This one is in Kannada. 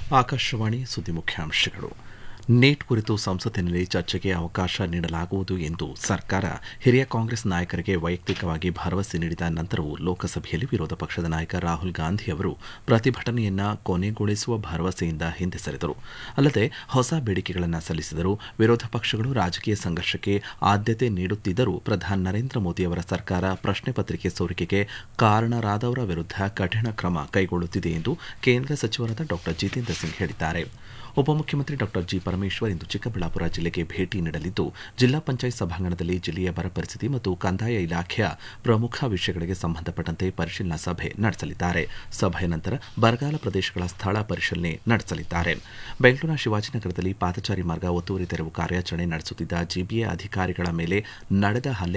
ಆಕಾಶವಾಣಿ ಸುದ್ದಿ ಮುಖ್ಯಾಂಶಗಳು ನೀಟ್ ಕುರಿತು ಸಂಸತ್ತಿನಲ್ಲಿ ಚರ್ಚೆಗೆ ಅವಕಾಶ ನೀಡಲಾಗುವುದು ಎಂದು ಸರ್ಕಾರ ಹಿರಿಯ ಕಾಂಗ್ರೆಸ್ ನಾಯಕರಿಗೆ ವೈಯಕ್ತಿಕವಾಗಿ ಭರವಸೆ ನೀಡಿದ ನಂತರವೂ ಲೋಕಸಭೆಯಲ್ಲಿ ವಿರೋಧ ಪಕ್ಷದ ನಾಯಕ ರಾಹುಲ್ ಗಾಂಧಿ ಅವರು ಪ್ರತಿಭಟನೆಯನ್ನ ಕೊನೆಗೊಳಿಸುವ ಭರವಸೆಯಿಂದ ಹಿಂದೆ ಸರಿದರು ಅಲ್ಲದೆ ಹೊಸ ಬೇಡಿಕೆಗಳನ್ನು ಸಲ್ಲಿಸಿದರು ವಿರೋಧ ಪಕ್ಷಗಳು ರಾಜಕೀಯ ಸಂಘರ್ಷಕ್ಕೆ ಆದ್ಯತೆ ನೀಡುತ್ತಿದ್ದರೂ ಪ್ರಧಾನಿ ನರೇಂದ್ರ ಮೋದಿ ಅವರ ಸರ್ಕಾರ ಪ್ರಶ್ನೆ ಪತ್ರಿಕೆ ಸೋರಿಕೆಗೆ ಕಾರಣರಾದವರ ವಿರುದ್ಧ ಕಠಿಣ ಕ್ರಮ ಕೈಗೊಳ್ಳುತ್ತಿದೆ ಎಂದು ಕೇಂದ್ರ ಸಚಿವರಾದ ಡಾ ಜಿತೇಂದ್ರ ಸಿಂಗ್ ಹೇಳಿದ್ದಾರೆ ಉಪಮುಖ್ಯಮಂತ್ರಿ ಡಾ ಜಿ ಪರಮೇಶ್ವರ್ ಇಂದು ಚಿಕ್ಕಬಳ್ಳಾಪುರ ಜಿಲ್ಲೆಗೆ ಭೇಟಿ ನೀಡಲಿದ್ದು ಜಿಲ್ಲಾ ಪಂಚಾಯತ್ ಸಭಾಂಗಣದಲ್ಲಿ ಜಿಲ್ಲೆಯ ಬರ ಪರಿಸ್ಥಿತಿ ಮತ್ತು ಕಂದಾಯ ಇಲಾಖೆಯ ಪ್ರಮುಖ ವಿಷಯಗಳಿಗೆ ಸಂಬಂಧಪಟ್ಟಂತೆ ಪರಿಶೀಲನಾ ಸಭೆ ನಡೆಸಲಿದ್ದಾರೆ ಸಭೆಯ ನಂತರ ಬರಗಾಲ ಪ್ರದೇಶಗಳ ಸ್ಥಳ ಪರಿಶೀಲನೆ ನಡೆಸಲಿದ್ದಾರೆ ಬೆಂಗಳೂರಿನ ಶಿವಾಜಿನಗರದಲ್ಲಿ ಪಾದಚಾರಿ ಮಾರ್ಗ ಒತ್ತುವರಿ ತೆರವು ಕಾರ್ಯಾಚರಣೆ ನಡೆಸುತ್ತಿದ್ದ ಜಿಬಿಎ ಅಧಿಕಾರಿಗಳ ಮೇಲೆ ನಡೆದ ಹಲ್ಲೆ